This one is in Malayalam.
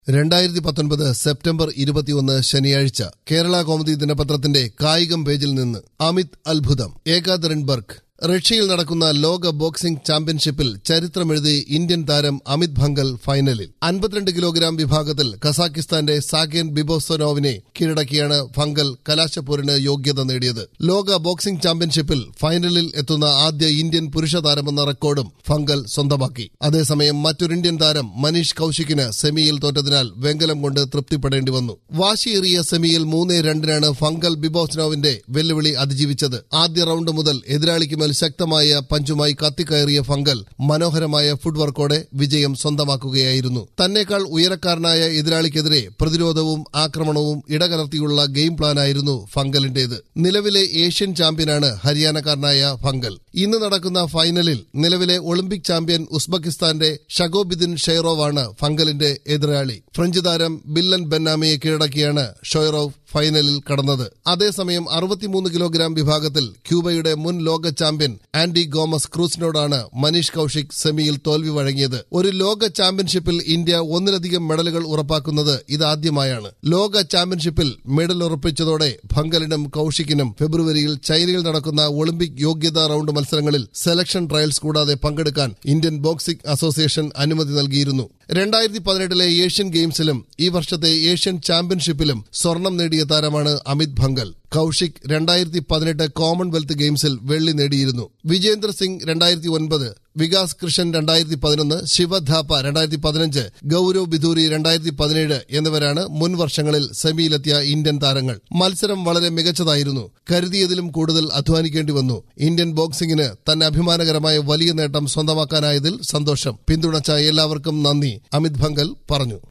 രണ്ടായിരത്തി പത്തൊൻപത് സെപ്റ്റംബർ ഇരുപത്തിയൊന്ന് ശനിയാഴ്ച കേരള കോമഡി ദിനപത്രത്തിന്റെ കായികം പേജിൽ നിന്ന് അമിത് അത്ഭുതം ഏകാദരൻബർഗ് റഷ്യയിൽ നടക്കുന്ന ലോക ബോക്സിംഗ് ചാമ്പ്യൻഷിപ്പിൽ ചരിത്രമെഴുതി ഇന്ത്യൻ താരം അമിത് ഭങ്കൽ ഫൈനലിൽ അൻപത്തിരണ്ട് കിലോഗ്രാം വിഭാഗത്തിൽ കസാക്കിസ്ഥാന്റെ സാഗേൻ ബിബോസനോവിനെ കീഴടക്കിയാണ് ഭങ്കൽ കലാശപ്പോരിന് യോഗ്യത നേടിയത് ലോക ബോക്സിംഗ് ചാമ്പ്യൻഷിപ്പിൽ ഫൈനലിൽ എത്തുന്ന ആദ്യ ഇന്ത്യൻ പുരുഷ താരമെന്ന റെക്കോർഡും ഫങ്കൽ സ്വന്തമാക്കി അതേസമയം മറ്റൊരു ഇന്ത്യൻ താരം മനീഷ് കൌശിക്കിന് സെമിയിൽ തോറ്റതിനാൽ വെങ്കലം കൊണ്ട് തൃപ്തിപ്പെടേണ്ടി വന്നു വാശിയേറിയ സെമിയിൽ മൂന്ന് രണ്ടിനാണ് ഫങ്കൽ ബിബോസ്നോവിന്റെ വെല്ലുവിളി അതിജീവിച്ചത് ആദ്യ റൌണ്ട് മുതൽ എതിരാളിക്ക് മേൽ ശക്തമായ പഞ്ചുമായി കത്തിക്കയറിയ ഫങ്കൽ മനോഹരമായ ഫുഡ് വർക്കോടെ വിജയം സ്വന്തമാക്കുകയായിരുന്നു തന്നെക്കാൾ ഉയരക്കാരനായ എതിരാളിക്കെതിരെ പ്രതിരോധവും ആക്രമണവും ഇടകലർത്തിയുള്ള ഗെയിം പ്ലാനായിരുന്നു ഫങ്കലിന്റേത് നിലവിലെ ഏഷ്യൻ ചാമ്പ്യനാണ് ഹരിയാനക്കാരനായ ഫങ്കൽ ഇന്ന് നടക്കുന്ന ഫൈനലിൽ നിലവിലെ ഒളിമ്പിക് ചാമ്പ്യൻ ഉസ്ബെക്കിസ്ഥാന്റെ ഷഗോബിദിൻ ഷെയ്റോവാണ് ഫങ്കലിന്റെ എതിരാളി ഫ്രഞ്ച് താരം ബില്ലൻ ബെന്നാമിയെ കീഴടക്കിയാണ് ഷൊയ്റോവ് ഫൈനലിൽ കടന്നത് അതേസമയം അറുപത്തിമൂന്ന് കിലോഗ്രാം വിഭാഗത്തിൽ ക്യൂബയുടെ മുൻ ലോക ചാമ്പ്യൻ ആൻഡി ഗോമസ് ക്രൂസിനോടാണ് മനീഷ് കൌശിക് സെമിയിൽ തോൽവി വഴങ്ങിയത് ഒരു ലോക ചാമ്പ്യൻഷിപ്പിൽ ഇന്ത്യ ഒന്നിലധികം മെഡലുകൾ ഉറപ്പാക്കുന്നത് ഇതാദ്യമായാണ് ലോക ചാമ്പ്യൻഷിപ്പിൽ മെഡൽ ഉറപ്പിച്ചതോടെ ഭങ്കലിനും കൌശിക്കിനും ഫെബ്രുവരിയിൽ ചൈനയിൽ നടക്കുന്ന ഒളിമ്പിക് യോഗ്യതാ റൌണ്ട് മത്സരങ്ങളിൽ സെലക്ഷൻ ട്രയൽസ് കൂടാതെ പങ്കെടുക്കാൻ ഇന്ത്യൻ ബോക്സിംഗ് അസോസിയേഷൻ അനുമതി നൽകിയിരുന്നു രണ്ടായിരത്തി പതിനെട്ടിലെ ഏഷ്യൻ ഗെയിംസിലും ഈ വർഷത്തെ ഏഷ്യൻ ചാമ്പ്യൻഷിപ്പിലും സ്വർണം നേടിയ താരമാണ് അമിത് ഭങ്കൽ കൌശിക് രണ്ടായിരത്തി പതിനെട്ട് കോമൺവെൽത്ത് ഗെയിംസിൽ വെള്ളി നേടിയിരുന്നു വിജേന്ദ്ര സിംഗ് രണ്ടായിരത്തി ഒൻപത് വികാസ് കൃഷ്ണൻ രണ്ടായിരത്തി പതിനൊന്ന് ശിവ ഥാപ്പ രണ്ടായിരത്തി പതിനഞ്ച് ഗൌരവ് ബിധൂരി രണ്ടായിരത്തി പതിനേഴ് എന്നിവരാണ് മുൻ വർഷങ്ങളിൽ സെമിയിലെത്തിയ ഇന്ത്യൻ താരങ്ങൾ മത്സരം വളരെ മികച്ചതായിരുന്നു കരുതിയതിലും കൂടുതൽ അധ്വാനിക്കേണ്ടി വന്നു ഇന്ത്യൻ ബോക്സിംഗിന് തന്നെ അഭിമാനകരമായ വലിയ നേട്ടം സ്വന്തമാക്കാനായതിൽ സന്തോഷം പിന്തുണച്ച എല്ലാവർക്കും നന്ദി അമിത് ഭങ്കൽ പറഞ്ഞു